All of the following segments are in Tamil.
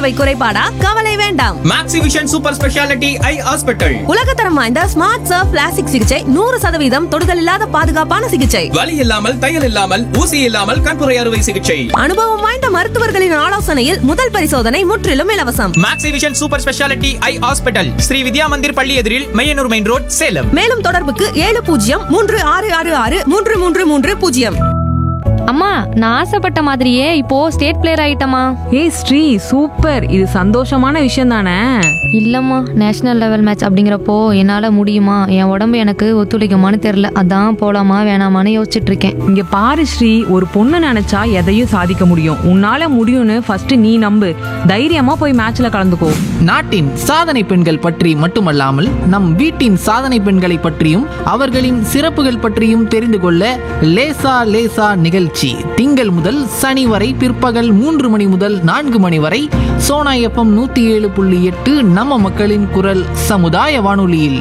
பார்வை குறைபாடா கவலை வேண்டாம் Maxivision super speciality eye hospital உலகத்தரம் வாய்ந்த ஸ்மார்ட் சர்ஃப் பிளாஸ்டிக் சிகிச்சை நூறு சதவீதம் தொடுதல் இல்லாத பாதுகாப்பான சிகிச்சை வலி இல்லாமல் தையல் இல்லாமல் ஊசி இல்லாமல் கண்புரை அறுவை சிகிச்சை அனுபவம் வாய்ந்த மருத்துவர்களின் ஆலோசனையில் முதல் பரிசோதனை முற்றிலும் இலவசம் Maxivision super speciality eye hospital Sri Vidya Mandir பள்ளி எதிரில் மையனூர் மெயின் ரோட் சேலம் மேலும் தொடர்புக்கு ஏழு பூஜ்ஜியம் மூன்று ஆறு ஆறு ஆறு மூன்று மூன்று மூன்று பூஜ்ஜியம் அம்மா நான் ஆசைப்பட்ட மாதிரியே இப்போ ஸ்டேட் பிளேயர் ஆயிட்டமா ஏய் ஸ்ரீ சூப்பர் இது சந்தோஷமான விஷயம் தானே இல்லம்மா நேஷனல் லெவல் மேட்ச் அப்படிங்கிறப்போ என்னால முடியுமா என் உடம்பு எனக்கு ஒத்துழைக்குமான்னு தெரியல அதான் போலாமா வேணாமான்னு யோசிச்சுட்டு இருக்கேன் இங்க பாரு ஸ்ரீ ஒரு பொண்ணு நினைச்சா எதையும் சாதிக்க முடியும் உன்னால முடியும்னு ஃபர்ஸ்ட் நீ நம்பு தைரியமா போய் மேட்ச்ல கலந்துக்கோ நாட்டின் சாதனை பெண்கள் பற்றி மட்டுமல்லாமல் நம் வீட்டின் சாதனை பெண்களை பற்றியும் அவர்களின் சிறப்புகள் பற்றியும் தெரிந்து கொள்ள லேசா லேசா நிகழ்ச்சி திங்கள் முதல் சனி வரை பிற்பகல் மூன்று மணி முதல் நான்கு மணி வரை சோனா எஃப்எம் நூத்தி ஏழு புள்ளி எட்டு நம்ம மக்களின் குரல் சமுதாய வானொலியில்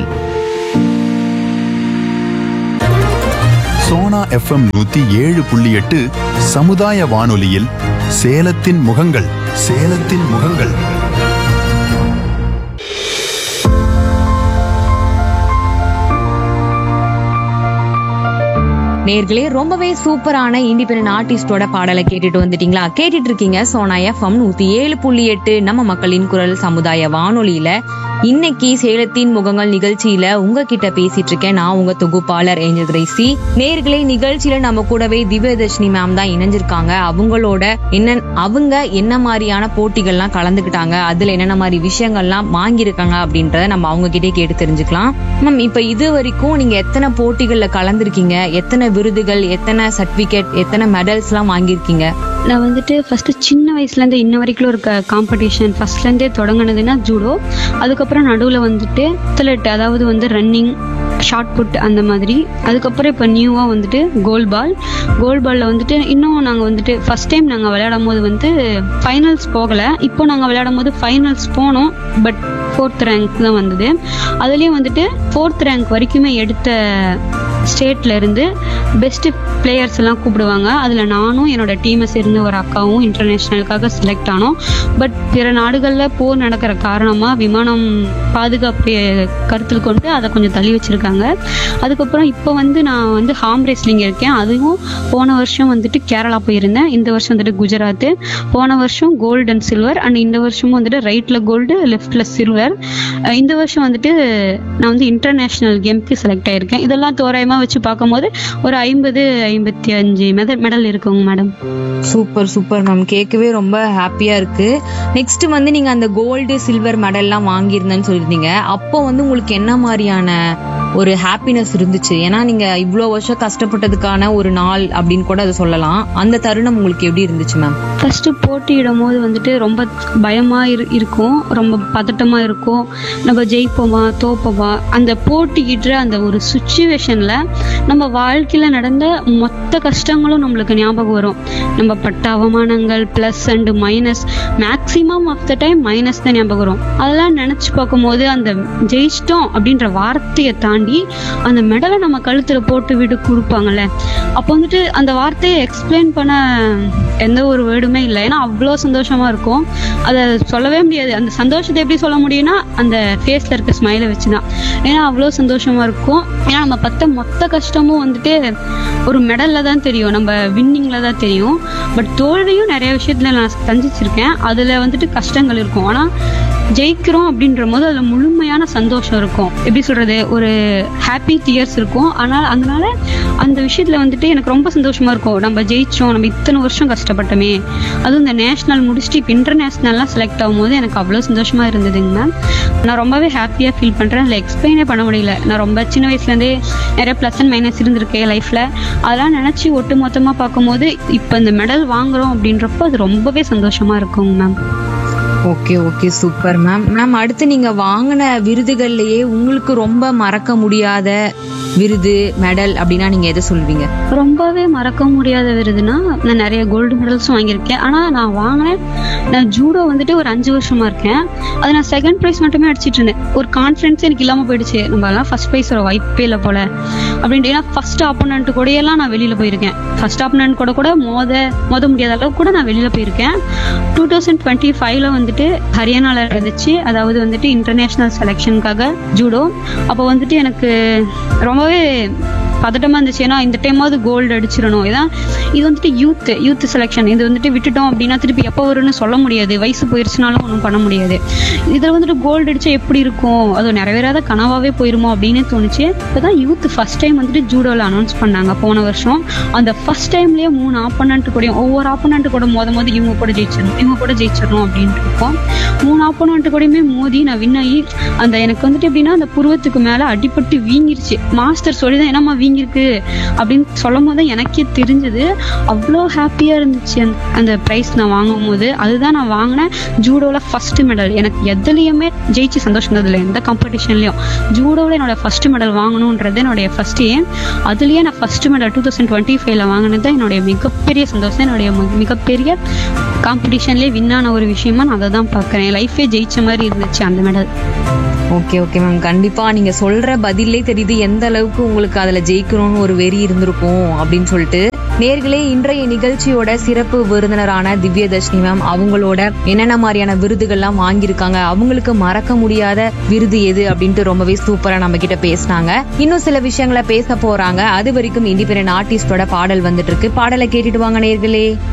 சோனா எஃப்எம் நூத்தி ஏழு புள்ளி எட்டு சமுதாய வானொலியில் சேலத்தின் முகங்கள் சேலத்தின் முகங்கள் நேர்களே ரொம்பவே சூப்பரான இண்டிபெண்டன்ட் ஆர்டிஸ்டோட பாடலை கேட்டுட்டு வந்துட்டீங்களா கேட்டுட்டு இருக்கீங்க சோனா எஃப்எம் நூத்தி ஏழு புள்ளி எட்டு நம்ம மக்களின் குரல் சமுதாய வானொலியில இன்னைக்கு சேலத்தின் முகங்கள் நிகழ்ச்சியில உங்ககிட்ட பேசிட்டு இருக்கேன் நான் உங்க தொகுப்பாளர் ஏஞ்சல் கிரேசி நேர்களே நிகழ்ச்சியில நம்ம கூடவே திவ்யதர்ஷினி மேம் தான் இணைஞ்சிருக்காங்க அவங்களோட என்ன அவங்க என்ன மாதிரியான போட்டிகள்லாம் கலந்துக்கிட்டாங்க அதுல என்னென்ன மாதிரி விஷயங்கள்லாம் வாங்கியிருக்காங்க அப்படின்றத நம்ம அவங்க கிட்டே கேட்டு தெரிஞ்சுக்கலாம் மேம் இப்ப இது வரைக்கும் நீங்க எத்தனை போட்டிகள்ல கலந்துருக்கீங்க எத்தனை விருதுகள் எத்தனை சர்டிபிகேட் எத்தனை மெடல்ஸ் எல்லாம் வாங்கியிருக்கீங்க நான் வந்துட்டு ஃபஸ்ட்டு சின்ன வயசுலேருந்து இன்ன வரைக்கும் ஒரு காம்படிஷன் ஃபஸ்ட்லேருந்தே தொடங்கினதுன்னா ஜூடோ அதுக்கப்புறம் நடுவில் வந்துட்டு அத்லெட் அதாவது வந்து ரன்னிங் ஷார்ட் புட் அந்த மாதிரி அதுக்கப்புறம் இப்போ நியூவாக வந்துட்டு கோல் பால் கோல் பாலில் வந்துட்டு இன்னும் நாங்கள் வந்துட்டு ஃபஸ்ட் டைம் நாங்கள் விளையாடும் போது வந்து ஃபைனல்ஸ் போகலை இப்போ நாங்கள் விளையாடும் போது ஃபைனல்ஸ் போனோம் பட் ஃபோர்த் ரேங்க் தான் வந்தது அதுலேயும் வந்துட்டு ஃபோர்த் ரேங்க் வரைக்குமே எடுத்த ஸ்டேட்ல இருந்து பெஸ்ட் பிளேயர்ஸ் எல்லாம் கூப்பிடுவாங்க அதில் நானும் என்னோட டீமை சேர்ந்த ஒரு அக்காவும் இன்டர்நேஷ்னலுக்காக செலக்ட் ஆனோம் பட் பிற நாடுகளில் போர் நடக்கிற காரணமாக விமானம் பாதுகாப்பு கருத்தில் கொண்டு அதை கொஞ்சம் தள்ளி வச்சிருக்காங்க அதுக்கப்புறம் இப்போ வந்து நான் வந்து ஹார்ம் ரேஸ்லிங் இருக்கேன் அதுவும் போன வருஷம் வந்துட்டு கேரளா போயிருந்தேன் இந்த வருஷம் வந்துட்டு குஜராத் போன வருஷம் கோல்டு அண்ட் சில்வர் அண்ட் இந்த வருஷமும் வந்துட்டு ரைட்டில் கோல்டு லெஃப்டில் சில்வர் இந்த வருஷம் வந்துட்டு நான் வந்து இன்டர்நேஷ்னல் கேம்க்கு செலக்ட் ஆயிருக்கேன் இதெல்லாம் தோராயமாக வச்சு பார்க்கும்போது ஒரு ஐம்பது ஐம்பத்தி அஞ்சு மெடல் மெடல் இருக்குங்க மேடம் சூப்பர் சூப்பர் மேம் கேட்கவே ரொம்ப ஹாப்பியா இருக்கு நெக்ஸ்ட் வந்து நீங்க அந்த கோல்டு சில்வர் மெடல்லாம் வாங்கியிருந்தேன்னு சொல்லியிருந்தீங்க அப்போ வந்து உங்களுக்கு என்ன மாதிரியான ஒரு ஹாப்பினஸ் இருந்துச்சு ஏன்னா நீங்க இவ்வளோ வருஷம் கஷ்டப்பட்டதுக்கான ஒரு நாள் அப்படின்னு கூட அதை சொல்லலாம் அந்த தருணம் உங்களுக்கு எப்படி இருந்துச்சு மேம் ஃபர்ஸ்ட் போட்டியிடும் போது வந்துட்டு ரொம்ப பயமா இரு இருக்கும் ரொம்ப பதட்டமா இருக்கும் நம்ம ஜெயிப்போமா தோப்போமா அந்த போட்டிக்கிட்ட அந்த ஒரு சுச்சுவேஷன்ல நம்ம வாழ்க்கையில நடந்த மொத்த கஷ்டங்களும் நம்மளுக்கு ஞாபகம் வரும் நம்ம பட்ட அவமானங்கள் plus and minus maximum of the time minus தான் ஞாபகம் வரும் அதெல்லாம் நினைச்சு பார்க்கும்போது அந்த ஜெயிச்சிட்டோம் அப்படின்ற வார்த்தையை தாண்டி அந்த மெடலை நம்ம கழுத்துல போட்டு விட்டு கொடுப்பாங்கல்ல அப்போ வந்துட்டு அந்த வார்த்தையை எக்ஸ்பிளைன் பண்ண எந்த ஒரு வேர்டுமே இல்லை ஏன்னா அவ்வளோ சந்தோஷமா இருக்கும் அதை சொல்லவே முடியாது அந்த சந்தோஷத்தை எப்படி சொல்ல முடியும்னா அந்த ஃபேஸ்ல இருக்க ஸ்மைலை வச்சு தான் ஏன்னா அவ்வளோ சந்தோஷமா இருக்கும் ஏன்னா நம்ம பத்த மொத்த கஷ்டமும் வந்துட்டு ஒரு மெடல்ல தான் தெரியும் நம்ம வின்னிங்ல தான் தெரியும் பட் தோல்வியும் நிறைய விஷயத்துல நான் சந்திச்சிருக்கேன் அதுல வந்துட்டு கஷ்டங்கள் இருக்கும் ஆனா ஜெயிக்கிறோம் அப்படின்ற போது அதுல முழுமையான சந்தோஷம் இருக்கும் எப்படி சொல்றது ஒரு ஹாப்பி டியர்ஸ் இருக்கும் ஆனால் அதனால அந்த விஷயத்துல வந்துட்டு எனக்கு ரொம்ப சந்தோஷமா இருக்கும் நம்ம ஜெயிச்சோம் நம்ம இத்தனை வருஷம் கஷ்டப்பட்டோமே அதுவும் இந்த நேஷனல் முடிச்சுட்டு இப்போ இன்டர்நேஷ்னல்லாம் செலக்ட் ஆகும்போது எனக்கு அவ்வளோ சந்தோஷமா இருந்ததுங்க மேம் நான் ரொம்பவே ஹாப்பியாக ஃபீல் பண்ணுறேன் அதில் எக்ஸ்பிளைனே பண்ண முடியல நான் ரொம்ப சின்ன வயசுலேருந்தே நிறைய ப்ளஸ் அண்ட் மைனஸ் இருந்திருக்கேன் லைஃப்பில் அதெல்லாம் நினச்சி ஒட்டு மொத்தமாக பார்க்கும்போது இப்போ இந்த மெடல் வாங்குறோம் அப்படின்றப்போ அது ரொம்பவே சந்தோஷமா இருக்குங்க ma'am okay okay super ma'am ma'am அடுத்து நீங்க வாங்கின விருதுகள்லயே உங்களுக்கு ரொம்ப மறக்க முடியாத விருது மெடல் அப்படின்னா நீங்க எதை சொல்வீங்க ரொம்பவே மறக்க முடியாத விருதுனா நான் நிறைய கோல்டு மெடல்ஸும் வாங்கியிருக்கேன் ஆனால் நான் வாங்கினேன் நான் ஜூடோ வந்துட்டு ஒரு அஞ்சு வருஷமா இருக்கேன் அது நான் செகண்ட் ப்ரைஸ் மட்டுமே அடிச்சிட்டு இருந்தேன் ஒரு கான்ஃபிடன்ஸ் எனக்கு இல்லாமல் போயிடுச்சு நம்ம எல்லாம் ஃபர்ஸ்ட் ப்ரைஸ் வர வாய்ப்பே இல்லை போல அப்படின்ட்டு ஏன்னா ஃபர்ஸ்ட் ஆப்போனண்ட் கூட எல்லாம் நான் வெளியில போயிருக்கேன் ஃபர்ஸ்ட் ஆப்போனண்ட் கூட கூட மோத மோத முடியாத அளவுக்கு கூட நான் வெளியில போயிருக்கேன் டூ தௌசண்ட் டுவெண்ட்டி ஃபைவ்ல வந்துட்டு ஹரியானால இருந்துச்சு அதாவது வந்துட்டு இன்டர்நேஷனல் செலெக்ஷனுக்காக ஜூடோ அப்போ வந்துட்டு எனக்கு ரொம்பவே பதட்டமா இருந்துச்சு ஏன்னா இந்த டைமாவது கோல்டு அடிச்சிடணும் இதான் இது வந்துட்டு யூத் யூத் செலெக்ஷன் இது வந்துட்டு விட்டுட்டோம் அப்படின்னா திருப்பி எப்போ வரும்னு சொல்ல முடியாது வயசு போயிருச்சுனாலும் ஒன்றும் பண்ண முடியாது இதில் வந்துட்டு கோல்டு அடிச்சா எப்படி இருக்கும் அது நிறைவேறாத கனவாவே போயிருமோ அப்படின்னு தோணுச்சு இப்போதான் யூத் ஃபர்ஸ்ட் டைம் வந்துட்டு ஜூடோவில் அனௌன்ஸ் பண்ணாங்க போன வருஷம் அந்த ஃபர்ஸ்ட் டைம்லயே மூணு ஆப்போனண்ட் கூடயும் ஒவ்வொரு ஆப்போனண்ட் கூட மோத மோத இவங்க கூட ஜெயிச்சிடணும் இவங்க கூட ஜெயிச்சிடணும் அப்படின்ட்டு இருக்கோம் மூணு ஆப்போனண்ட் கூடயுமே மோதி நான் வின் ஆகி அந்த எனக்கு வந்துட்டு எப்படின்னா அந்த புருவத்துக்கு மேலே அடிபட்டு வீங்கிருச்சு மாஸ்டர் சொல்லி தான் என்னம்மா வீங்கிருக்கு அப்படின்னு சொல்லும் போது தான் எனக்கே தெரிஞ்சது அவ்வளோ ஹாப்பியாக இருந்துச்சு அந்த அந்த ப்ரைஸ் நான் வாங்கும் போது அதுதான் நான் வாங்கினேன் ஜூடோவில் ஃபர்ஸ்ட் மெடல் எனக்கு எதுலேயுமே ஜெயிச்சு சந்தோஷம் இல்லை எந்த காம்படிஷன்லையும் ஜூடோவில் என்னோட ஃபர்ஸ்ட் மெடல் வாங்கணுன்றது என்னுடைய ஃபர்ஸ்ட் ஏம் அதுலேயே நான் first medal two thousand twenty ஃபைவ்ல வாங்கினது தான் என்னுடைய மிகப்பெரிய சந்தோஷம் என்னுடைய மி- மிகப்பெரிய காம்படிஷன்லேயே வின் ஆன ஒரு விஷயமா நான் அதை தான் பார்க்குறேன் லைஃபே ஜெயிச்ச மாதிரி இருந்துச்சு அந்த மெடல் ஓகே ஓகே மேம் கண்டிப்பா நீங்க சொல்ற பதிலே தெரியுது எந்த அளவுக்கு உங்களுக்கு அதுல ஜெயிக்கணும்னு ஒரு வெறி இருந்திருக்கும் அப்படின்னு சொல்லிட்டு நேர்களே இன்றைய நிகழ்ச்சியோட சிறப்பு விருந்தினரான திவ்யதர்ஷினி மேம் அவங்களோட என்னென்ன மாதிரியான விருதுகள்லாம் வாங்கியிருக்காங்க அவங்களுக்கு மறக்க முடியாத விருது எது அப்படின்ட்டு ரொம்பவே சூப்பரா நம்ம கிட்ட பேசினாங்க இன்னும் சில விஷயங்களை பேச போறாங்க அது வரைக்கும் இண்டிபெண்டன்ட் ஆர்டிஸ்டோட பாடல் வந்துட்டு இருக்கு பாடலை கேட்டுட்டு வாங்க நேர்களே